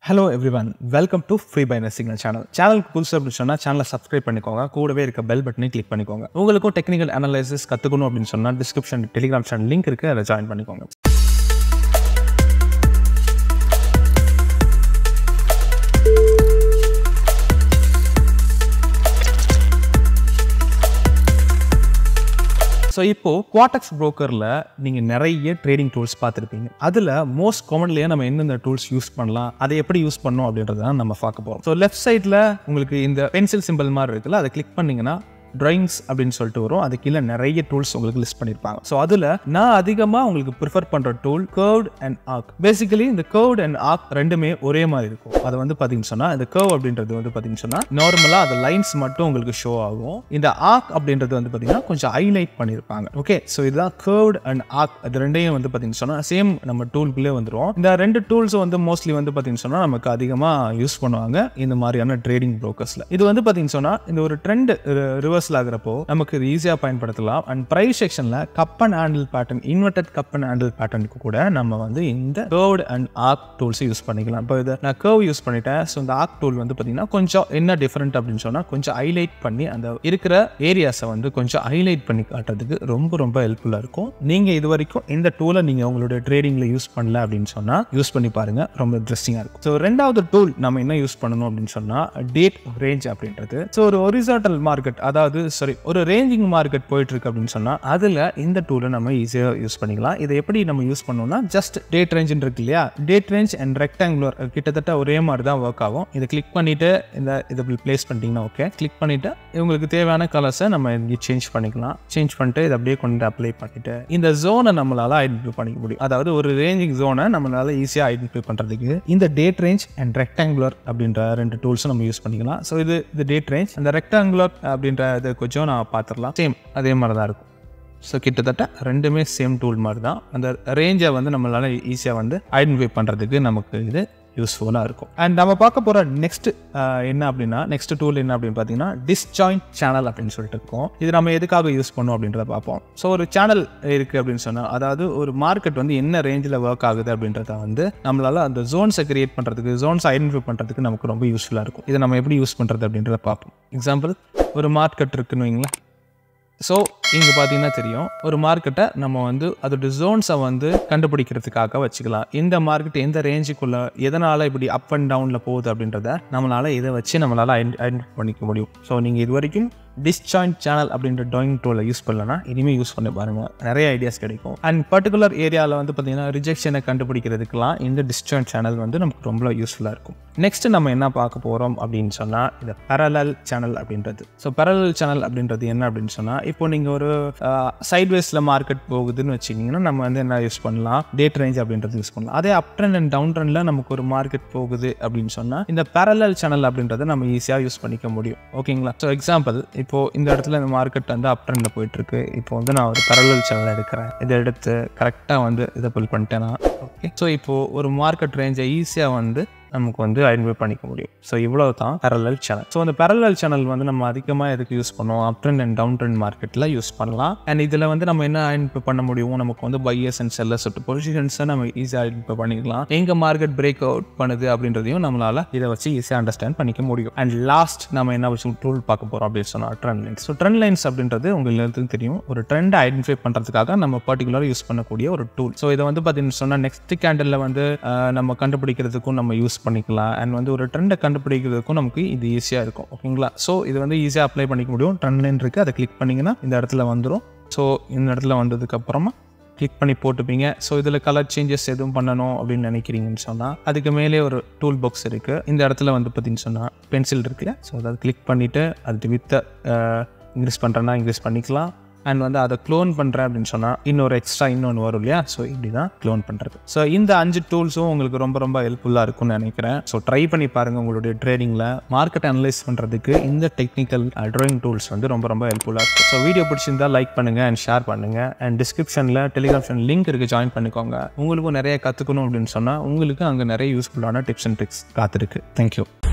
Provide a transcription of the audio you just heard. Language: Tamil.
hello everyone welcome to free finer signal channel சேனலுக்கு புதுசு அப்படின்னு சொன்னால் சேனலை சப்ஸ்கிரைப் பண்ணிக்கோங்க கூடவே இருக்க பெல் பட்டனை கிளிக் பண்ணிக்கோங்க உங்களுக்கும் டெக்னிக்கல் அனலைசிஸ் கற்றுக்கணும் அப்படின்னு சொன்னால் டிஸ்கிரிப்ஷன் டெலிகிராம் சேனல் லிங்க் இருக்குது அதை ஜாயின் பண்ணிக்கோங்க ஸோ இப்போ குவாட்டக்ஸ் ப்ரோக்கரில் நீங்கள் நிறைய ட்ரேடிங் டூல்ஸ் பார்த்துருப்பீங்க அதில் மோஸ்ட் காமன்லியாக நம்ம எந்தெந்த டூல்ஸ் யூஸ் பண்ணலாம் அதை எப்படி யூஸ் பண்ணணும் அப்படின்றத நம்ம பார்க்க போகிறோம் ஸோ லெஃப்ட் சைடில் உங்களுக்கு இந்த பென்சில் சிம்பிள் மாதிரி இருக்குல்ல அதை கிளிக் பண்ணிங்கன்னா ட்ராயிங்ஸ் அப்படின்னு சொல்லிட்டு வரும் அது கீழே நிறைய டூல்ஸ் உங்களுக்கு லிஸ்ட் பண்ணியிருப்பாங்க ஸோ அதில் நான் அதிகமாக உங்களுக்கு ப்ரிஃபர் பண்ணுற tool curved and arc basically இந்த கர்வ்ட் அண்ட் ஆக் ரெண்டுமே ஒரே மாதிரி இருக்கும் அது வந்து பார்த்தீங்கன்னு சொன்னால் இந்த கர்வ் அப்படின்றது வந்து பார்த்தீங்கன்னு சொன்னால் நார்மலாக அந்த லைன்ஸ் மட்டும் உங்களுக்கு ஷோ ஆகும் இந்த ஆக் அப்படின்றது வந்து பார்த்தீங்கன்னா கொஞ்சம் ஹைலைட் பண்ணியிருப்பாங்க ஓகே ஸோ இதுதான் கர்வ்ட் அண்ட் ஆக் அது ரெண்டையும் வந்து பார்த்தீங்கன்னு சொன்னால் சேம் நம்ம டூல்குள்ளே வந்துடும் இந்த ரெண்டு டூல்ஸும் வந்து மோஸ்ட்லி வந்து பார்த்தீங்கன்னு சொன்னால் நமக்கு அதிகமாக யூஸ் பண்ணுவாங்க இந்த மாதிரியான ட்ரேடிங் ப்ரோக்கர்ஸில் இது வந்து பார்த்தீங்கன்னு சொன்னால் இந்த ஒரு ட்ரெண்ட் ரிவர்ஸில் ஆகிறப்போ நமக்கு இது ஈஸியாக பயன்படுத்தலாம் அண்ட் ப்ரைஸ் செக்ஷனில் cup and handle pattern inverted cup and handle பேட்டர்னுக்கு கூட நம்ம வந்து இந்த curved and arc tools use பண்ணிக்கலாம் இப்போ இதை நான் கர்வ் யூஸ் பண்ணிட்டேன் ஸோ இந்த ஆக் டூல் வந்து பார்த்தீங்கன்னா கொஞ்சம் என்ன டிஃப்ரெண்ட் அப்படின்னு சொன்னால் கொஞ்சம் ஹைலைட் பண்ணி அந்த இருக்கிற ஏரியாஸை வந்து கொஞ்சம் ஹைலைட் பண்ணி காட்டுறதுக்கு ரொம்ப ரொம்ப ஹெல்ப்ஃபுல்லாக இருக்கும் நீங்கள் இது வரைக்கும் இந்த டூலை நீங்கள் உங்களுடைய ட்ரேடிங்கில் யூஸ் பண்ணல அப்படின்னு சொன்னால் யூஸ் பண்ணி பாருங்கள் ரொம்ப இன்ட்ரெஸ்டிங்காக இருக்கும் ஸோ ரெண்டாவது டூல் நம்ம என்ன யூஸ் பண்ணணும் அப்படின்னு சொன்னால் டேட் ரேஞ்ச் அப்படின்றது ஸோ ஒரு ஒரிசாட்டல் மார்க்கெட் அதாவது சாரி ஒரு ரேஞ்சிங் மார்க்கெட் போயிட்டு இருக்கு அப்படின்னு சொன்னால் அதில் இந்த டூலை நம்ம ஈஸியாக யூஸ் பண்ணிக்கலாம் இதை எப்படி நம்ம யூஸ் பண்ணோம்னா ஜஸ்ட் டேட் ரேஞ்சுன்னு இருக்கு இல்லையா டேட் ரேஞ்ச் அண்ட் ரெக்டாங்குலர் கிட்டத்தட்ட ஒரே மாதிரி தான் ஒர்க் ஆகும் இதை கிளிக் பண்ணிட்டு இந்த இதை பிளேஸ் பண்ணிட்டீங்கன்னா ஓகே கிளிக் பண்ணிட்டு இவங்களுக்கு தேவையான கலர்ஸை நம்ம இங்கே சேஞ்ச் பண்ணிக்கலாம் சேஞ்ச் பண்ணிட்டு இதை அப்படியே கொண்டு அப்ளை பண்ணிட்டு இந்த ஜோனை நம்மளால ஐடென்டிஃபை பண்ணிக்க முடியும் அதாவது ஒரு ரேஞ்சிங் ஜோனை நம்மளால ஈஸியாக ஐடென்டிஃபை பண்ணுறதுக்கு இந்த டேட் ரேஞ்ச் அண்ட் ரெக்டாங்குலர் அப்படின்ற ரெண்டு டூல்ஸும் நம்ம யூஸ் பண்ணிக்கலாம் ஸோ இது இது டேட் ரேஞ்ச் அந்த ரெக்டாங்குலர் அப்படின்ற இது கொஞ்சம் நான் பார்த்துடலாம் சேம் அதே மாதிரி தான் இருக்கும் ஸோ கிட்டத்தட்ட ரெண்டுமே சேம் டூல் மாதிரி தான் அந்த ரேஞ்சை வந்து நம்மளால ஈஸியாக வந்து ஐடென்டிஃபை பண்ணுறதுக்கு நமக்கு இது யூஸ்ஃபுல்லாக இருக்கும் அண்ட் நம்ம பார்க்க போகிற நெக்ஸ்ட் என்ன அப்படின்னா நெக்ஸ்ட் டூல் என்ன அப்படின்னு பார்த்தீங்கன்னா டிஸ்ஜாயிண்ட் சேனல் அப்படின்னு சொல்லிட்டு இருக்கோம் இது நம்ம எதுக்காக யூஸ் பண்ணோம் அப்படின்றத பார்ப்போம் ஸோ ஒரு சேனல் இருக்குது அப்படின்னு சொன்னால் அதாவது ஒரு மார்க்கெட் வந்து என்ன ரேஞ்சில் ஒர்க் ஆகுது அப்படின்றத வந்து நம்மளால் அந்த ஜோன்ஸை கிரியேட் பண்ணுறதுக்கு ஜோன்ஸ் ஐடென்டிஃபை பண்ணுறதுக்கு நமக்கு ரொம்ப யூஸ்ஃபுல்லாக இருக்கும் இதை நம்ம எப்படி யூஸ் பண்ணுறது அப்படின்றத பார்ப்போம் எக்ஸாம்பிள் ஒரு மார்க்கெட் இருக்குன்னு வைங்களேன் ஸோ இங்கே பார்த்தீங்கன்னா தெரியும் ஒரு மார்க்கெட்டை நம்ம வந்து அதோட ஜோன்ஸை வந்து கண்டுபிடிக்கிறதுக்காக வச்சுக்கலாம் இந்த மார்க்கெட் எந்த ரேஞ்சுக்குள்ளே எதனால் இப்படி அப் அண்ட் டவுனில் போகுது அப்படின்றத நம்மளால் இதை வச்சு நம்மளால் ஐடென்டிஃபை பண்ணிக்க முடியும் ஸோ நீங்கள் இது வரைக்கும் டிஸ்ஜாயிண்ட் சேனல் அப்படின்ற ட்ராயிங் டூலை யூஸ் பண்ணலன்னா இனிமேல் யூஸ் பண்ணி பாருங்கள் நிறைய ஐடியாஸ் கிடைக்கும் அண்ட் பர்டிகுலர் ஏரியாவில் வந்து பார்த்தீங்கன்னா ரிஜெக்ஷனை கண்டுபிடிக்கிறதுக்கெலாம் இந்த டிஸ்ஜாயிண்ட் சேனல் வந்து நமக்கு ரொம்ப யூஸ்ஃபுல்லாக இருக்கும் நெக்ஸ்ட் நம்ம என்ன பார்க்க போகிறோம் அப்படின்னு சொன்னால் இந்த பேரலல் சேனல் அப்படின்றது ஸோ பேரலல் சேனல் அப்படின்றது என்ன அப்படின்னு சொன்னால் இப்போ நீங்கள் ஒரு சைட்வேஸில் மார்க்கெட் போகுதுன்னு வச்சுக்கிங்கன்னா நம்ம வந்து என்ன யூஸ் பண்ணலாம் டேட் ரேஞ்ச் அப்படின்றது யூஸ் பண்ணலாம் அதே அப் ட்ரெண்ட் அண்ட் டவுன் ட்ரெண்டில் நமக்கு ஒரு மார்க்கெட் போகுது அப்படின்னு சொன்னால் இந்த பேரலல் சேனல் அப்படின்றத நம்ம ஈஸியாக யூஸ் பண்ணிக்க முடியும் ஓகேங்களா ஸோ எக்ஸாம்பிள் இப்போ இந்த இடத்துல இந்த மார்க்கெட் வந்து அப் ட்ரெண்டில் போயிட்டு இருக்கு இப்போ வந்து நான் ஒரு பேரலல் சேனல் எடுக்கிறேன் இதை எடுத்து கரெக்டாக வந்து இதை புல் பண்ணிட்டேன்னா ஓகே ஸோ இப்போ ஒரு மார்க்கெட் ரேஞ்சை ஈஸியாக வந்து நமக்கு வந்து ஐடென்டிஃபை பண்ணிக்க முடியும் ஸோ இவ்வளோ தான் பேரலல் சேனல் ஸோ அந்த பேரலல் சேனல் வந்து நம்ம அதிகமாக எதுக்கு யூஸ் பண்ணுவோம் up trend and down trend மார்க்கெட்டில் யூஸ் பண்ணலாம் அண்ட் இதில் வந்து நம்ம என்ன ஐடென்டிஃபை பண்ண முடியும் நமக்கு வந்து பையர்ஸ் அண்ட் செல்லர்ஸ் பொசிஷன்ஸை நம்ம ஈஸியாக ஐடென்டிஃபை பண்ணிக்கலாம் எங்கே மார்க்கெட் பிரேக் அவுட் பண்ணுது அப்படின்றதையும் நம்மளால் இதை வச்சு ஈஸியாக அண்டர்ஸ்டாண்ட் பண்ணிக்க முடியும் அண்ட் லாஸ்ட் நம்ம என்ன வச்சு டூல் பார்க்க போகிறோம் அப்படின்னு சொன்னால் trend lines so trend lines அப்படின்றது உங்களுக்கு எல்லாத்துக்கும் தெரியும் ஒரு ட்ரெண்டை ஐடென்டிஃபை பண்ணுறதுக்காக நம்ம பர்டிகுலராக யூஸ் பண்ணக்கூடிய ஒரு டூல் ஸோ இதை வந்து பார்த்தீங்கன்னு சொன்னால் நெக்ஸ்ட் கேண்டலில் வந்து நம்ம கண்டுபிடிக்கிறதுக்கும் நம்ம யூஸ் பண்ணிக்கலாம் அண்ட் வந்து ஒரு ட்ரெண்டை கண்டுபிடிக்கிறதுக்கும் நமக்கு இது ஈஸியாக இருக்கும் ஓகேங்களா ஸோ இது வந்து ஈஸியாக அப்ளை பண்ணிக்க முடியும் ட்ரெண்ட் லைன் இருக்குது அதை கிளிக் பண்ணிங்கன்னா இந்த இடத்துல வந்துடும் ஸோ இந்த இடத்துல வந்ததுக்கப்புறமா கிளிக் பண்ணி போட்டுப்பீங்க ஸோ இதில் கலர் சேஞ்சஸ் எதுவும் பண்ணணும் அப்படின்னு நினைக்கிறீங்கன்னு சொன்னால் அதுக்கு மேலே ஒரு டூல் பாக்ஸ் இருக்குது இந்த இடத்துல வந்து பார்த்தீங்கன்னு சொன்னால் பென்சில் இருக்குல்ல ஸோ அதை கிளிக் பண்ணிவிட்டு அது வித்தை இன்க்ரீஸ் பண்ணுறேன்னா இன்க்ரீஸ் பண்ணிக்கலாம் அண்ட் வந்து அதை க்ளோன் பண்ணுறேன் அப்படின்னு சொன்னால் இன்னொரு எக்ஸ்ட்ரா இன்னொன்று வரும் இல்லையா ஸோ இப்படி தான் க்ளோன் பண்ணுறது ஸோ இந்த அஞ்சு டூல்ஸும் உங்களுக்கு ரொம்ப ரொம்ப ஹெல்ப்ஃபுல்லாக இருக்கும்னு நினைக்கிறேன் ஸோ ட்ரை பண்ணி பாருங்கள் உங்களுடைய ட்ரேடிங்கில் மார்க்கெட் அனலைஸ் பண்ணுறதுக்கு இந்த டெக்னிக்கல் ட்ராயிங் டூல்ஸ் வந்து ரொம்ப ரொம்ப ஹெல்ப்ஃபுல்லாக இருக்கும் ஸோ வீடியோ பிடிச்சிருந்தா லைக் பண்ணுங்கள் அண்ட் ஷேர் பண்ணுங்கள் அண்ட் டிஸ்கிரிப்ஷனில் டெலிகிராம் சேனல் லிங்க் இருக்குது ஜாயின் பண்ணிக்கோங்க உங்களுக்கும் நிறைய கற்றுக்கணும் அப்படின்னு சொன்னால் உங்களுக்கு அங்கே நிறைய யூஸ்ஃபுல்லான டிப்ஸ் அண்ட் ட்ரிக்ஸ் காத்திருக்கு தேங்க்யூ